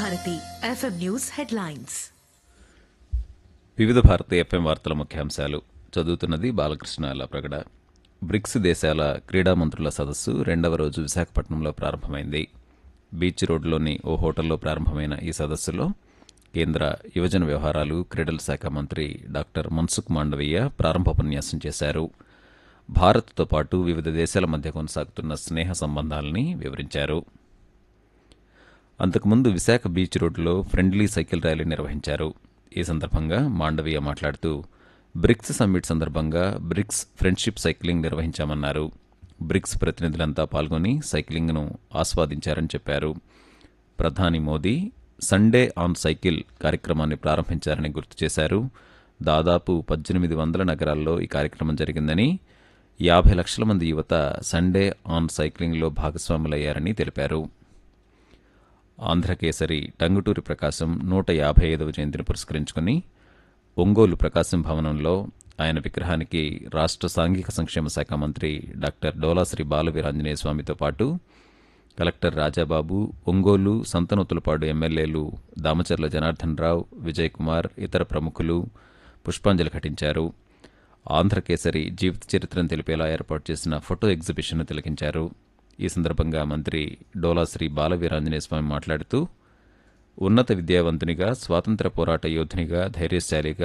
Bharati FM news headlines వివిధ భారతీయ FM వార్తల ముఖ్యాంశాలు చదువుతున్నది బాలకృష్ణ లప్రగడ బ్రిక్స్ దేశాల క్రీడా మంత్రుల సదస్సు రెండవ రోజు విశాఖపట్నంలో ప్రారంభమైంది బీచ్ రోడ్లోని ఓ హోటల్లో ప్రారంభమైన ఈ సదస్సులో కేంద్ర యువజన వ్యవహారాలు క్రీడల శాఖ మంత్రి డాక్టర్ మన్సుఖ్ మాండవీయ ప్రారంభోపన్యాసం చేశారు భారత్తో పాటు వివిధ దేశాల మధ్య కొనసాగుతున్న స్నేహ సంబంధాలని వివరించారు అంతకుముందు విశాఖ బీచ్ రోడ్లో ఫ్రెండ్లీ సైకిల్ ర్యాలీ నిర్వహించారు ఈ సందర్భంగా మాండవీయ మాట్లాడుతూ బ్రిక్స్ సమ్మిట్ సందర్భంగా బ్రిక్స్ ఫ్రెండ్షిప్ సైక్లింగ్ నిర్వహించామన్నారు బ్రిక్స్ ప్రతినిధులంతా పాల్గొని సైక్లింగ్ను ఆస్వాదించారని చెప్పారు ప్రధాని మోదీ సండే ఆన్ సైకిల్ కార్యక్రమాన్ని ప్రారంభించారని గుర్తు చేశారు దాదాపు పద్దెనిమిది వందల నగరాల్లో ఈ కార్యక్రమం జరిగిందని యాభై లక్షల మంది యువత సండే ఆన్ సైక్లింగ్లో భాగస్వాములయ్యారని తెలిపారు ఆంధ్రకేసరి టంగుటూరి ప్రకాశం నూట యాభై ఐదవ జయంతిని పురస్కరించుకుని ఒంగోలు ప్రకాశం భవనంలో ఆయన విగ్రహానికి రాష్ట్ర సాంఘిక సంక్షేమ శాఖ మంత్రి డాక్టర్ డోలాశ్రీ బాలవీరాంజనేయ స్వామితో పాటు కలెక్టర్ రాజాబాబు ఒంగోలు సంతనూతులపాడు ఎమ్మెల్యేలు దామచర్ల జనార్దన్ రావు విజయ్ కుమార్ ఇతర ప్రముఖులు పుష్పాంజలి ఘటించారు ఆంధ్రకేసరి జీవిత చరిత్రను తెలిపేలా ఏర్పాటు చేసిన ఫోటో ఎగ్జిబిషన్ను తిలకించారు ఈ సందర్భంగా మంత్రి డోలాశ్రీ బాలవీరాంజనేయ స్వామి మాట్లాడుతూ ఉన్నత విద్యావంతునిగా స్వాతంత్ర పోరాట యోధునిగా ధైర్యశాలిగా